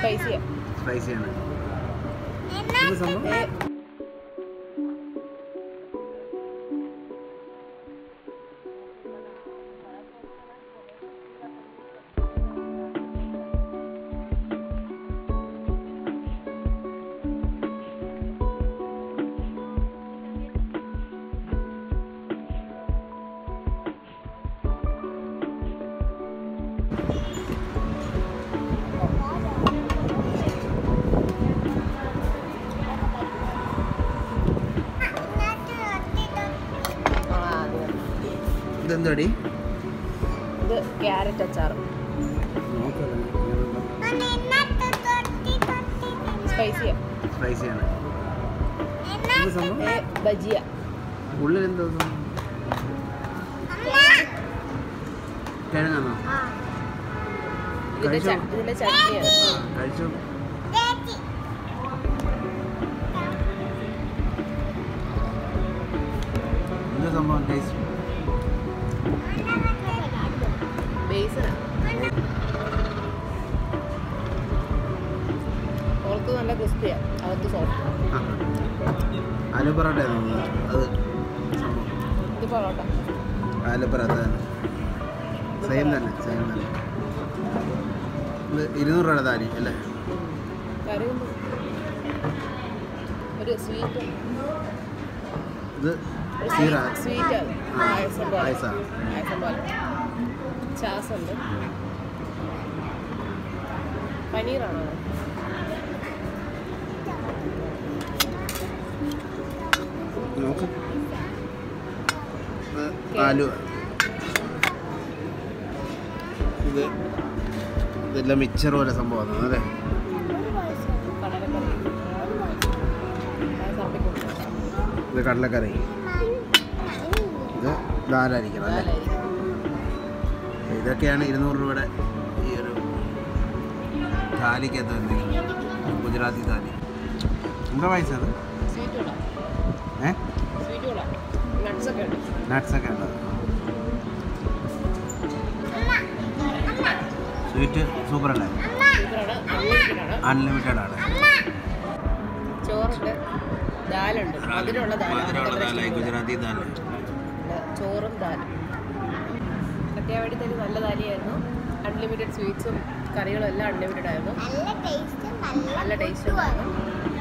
സ്പൈസിയാ സ്പൈസിയാണ് ഇത് സംഭവം ഏ, ആ, അത് തന്നെ. ഇതെന്തടി ഇത് ക്യാരറ്റ് അച്ചാർ സ്പൈസിയാ സ്പൈസിയാണ് ഇത് സംഭവം ഏ, ബജിയ ഉള്ളിൽ എന്തോ സംഭവം? കിഴങ്ങാണോ ഇതിന്റെ ച- ഇതിന്റെ ചട്നിയാണ് കഴിച്ചു എന്താ സംഭവം ടേസ്റ്റ് ബേസനാ പുറത്ത് നല്ല ക്രിസ്പിയാ അകത്ത് സോഫ്റ്റ് ആലു പൊറോട്ട അത് സംഭവം ഇത് പൊറോട്ട ആലു പൊറോട്ട തന്നെ സെയിം തന്നെ സെയിം തന്നെ ഇത് ഇരുന്നൂറ് രൂപയുടെ താരി അല്ലേ കറി കൊണ്ട് ഒരു സ്വീറ്റ് ഇത് സീറ സ്വീറ്റ് അത് പായസം പോലെ പായസം. പായസം പോലെ ചാസുണ്ട് പനീറാണോ അത്? നോക്ക് ഇത് ആലു ഇത് ഇതെല്ലാം മിക്സർ പോലെ സംഭവമാണ് അല്ലേ കടലക്കറി അത് തപ്പിക്കൊടുക്കാം ഇത് കടലക്കറി ഇത് ദാലായിരിക്കണം അല്ലേ ഇതൊക്കെയാണ് ഇരുന്നൂറ് രൂപയുടെ ഈ ഒരു താലിക്കകത്ത് വന്നിരിക്കുന്നത് ഗുജറാത്തി താലി എന്താ പൈസ അത് സ്വീറ്റ് കൊള്ളാം ഏ സ്വീറ്റ് കൊള്ളാം നട്ട്സ് ഒക്കെ ഉണ്ട് നട്ട്സൊക്കെ ഉള്ളത് സ്വീറ്റ് സൂപ്പർ അല്ലേ സൂപ്പറാണ് അൺലിമിറ്റഡ് ആണ് അൺലിമിറ്റഡ് ആണ് ചോറുണ്ട് ദാലുണ്ട് മധുരമുള്ള ദാല് മധുരമുള്ള നമുക്ക് അത്ര ദാലായി ഇഷ്ടമില്ല. ഗുജറാത്തി ദാല് പിന്നെ ചോറും ദാലും പ്രത്യേകമായിട്ട് തന്നെ നല്ല ദാലിയായിരുന്നു അൺലിമിറ്റഡ് സ്വീറ്റ്സും കറികളും എല്ലാം അൺലിമിറ്റഡ് ആയിരുന്നു നല്ല ടേസ്റ്റ് ഉണ്ടായിരുന്നു